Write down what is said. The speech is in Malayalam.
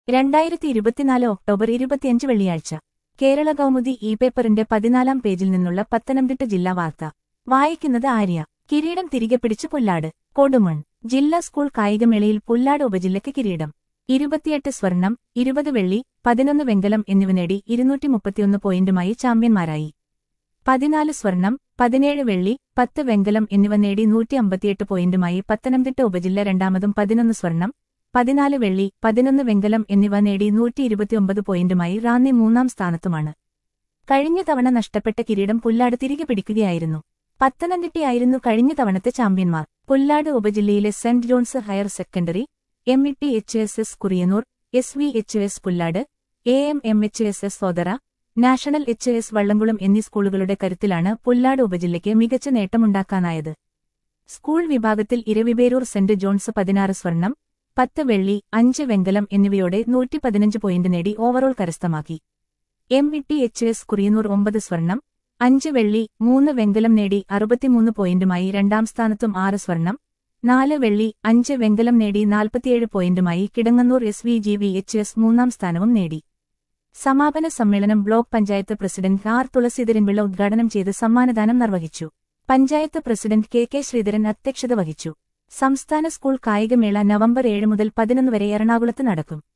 രണ്ടായിരത്തി ഇരുപത്തിനാല് ഒക്ടോബർ ഇരുപത്തിയഞ്ച് വെള്ളിയാഴ്ച കേരള കൗമുദി ഇ പേപ്പറിന്റെ പതിനാലാം പേജിൽ നിന്നുള്ള പത്തനംതിട്ട ജില്ലാ വാർത്ത വായിക്കുന്നത് ആര്യ കിരീടം തിരികെ പിടിച്ച് പുല്ലാട് കൊടുമൺ ജില്ലാ സ്കൂൾ കായികമേളയിൽ പുല്ലാട് ഉപജില്ലയ്ക്ക് കിരീടം ഇരുപത്തിയെട്ട് സ്വർണം ഇരുപത് വെള്ളി പതിനൊന്ന് വെങ്കലം എന്നിവ നേടി ഇരുന്നൂറ്റി മുപ്പത്തിയൊന്ന് പോയിന്റുമായി ചാമ്പ്യന്മാരായി പതിനാല് സ്വർണം പതിനേഴ് വെള്ളി പത്ത് വെങ്കലം എന്നിവ നേടി നൂറ്റി അമ്പത്തിയെട്ട് പോയിന്റുമായി പത്തനംതിട്ട ഉപജില്ല രണ്ടാമതും പതിനൊന്ന് സ്വർണം പതിനാല് വെള്ളി പതിനൊന്ന് വെങ്കലം എന്നിവ നേടി നൂറ്റി ഇരുപത്തിയൊമ്പത് പോയിന്റുമായി റാന്നി മൂന്നാം സ്ഥാനത്തുമാണ് കഴിഞ്ഞ തവണ നഷ്ടപ്പെട്ട കിരീടം പുല്ലാട് തിരികെ പിടിക്കുകയായിരുന്നു പത്തനംതിട്ടയായിരുന്നു കഴിഞ്ഞ തവണത്തെ ചാമ്പ്യന്മാർ പുല്ലാട് ഉപജില്ലയിലെ Saint John's higher secondary M E T H S S Kuriyannoor S V H S Pullad A M M H S S Sodara national H S Vallamkulam എന്നീ സ്കൂളുകളുടെ കരുത്തിലാണ് പുല്ലാട് ഉപജില്ലയ്ക്ക് മികച്ച നേട്ടമുണ്ടാക്കാനായത് സ്കൂൾ വിഭാഗത്തിൽ ഇരവിപേരൂർ സെന്റ് ജോൺസ് പതിനാറ് സ്വർണം പത്ത് വെള്ളി അഞ്ച് വെങ്കലം എന്നിവയോടെ നൂറ്റി പതിനഞ്ച് പോയിന്റ് നേടി ഓവറോൾ കരസ്ഥമാക്കി M E T H S Kuriyannoor ഒമ്പത് സ്വർണം അഞ്ച് വെള്ളി മൂന്ന് വെങ്കലം നേടി അറുപത്തിമൂന്ന് പോയിന്റുമായി രണ്ടാം സ്ഥാനത്തും ആറ് സ്വർണം നാല് വെള്ളി അഞ്ച് വെങ്കലം നേടി നാൽപ്പത്തിയേഴ് പോയിന്റുമായി Kidangannoor S V G V H S മൂന്നാം സ്ഥാനവും നേടി സമാപന സമ്മേളനം block panchayat president R Thulaseedharanpillai ഉദ്ഘാടനം ചെയ്ത് സമ്മാനദാനം നിർവഹിച്ചു panchayat president K K Sreedharan അധ്യക്ഷത വഹിച്ചു സംസ്ഥാന സ്കൂൾ കായികമേള നവംബർ ഏഴ് മുതൽ പതിനൊന്ന് വരെ എറണാകുളത്ത് നടക്കും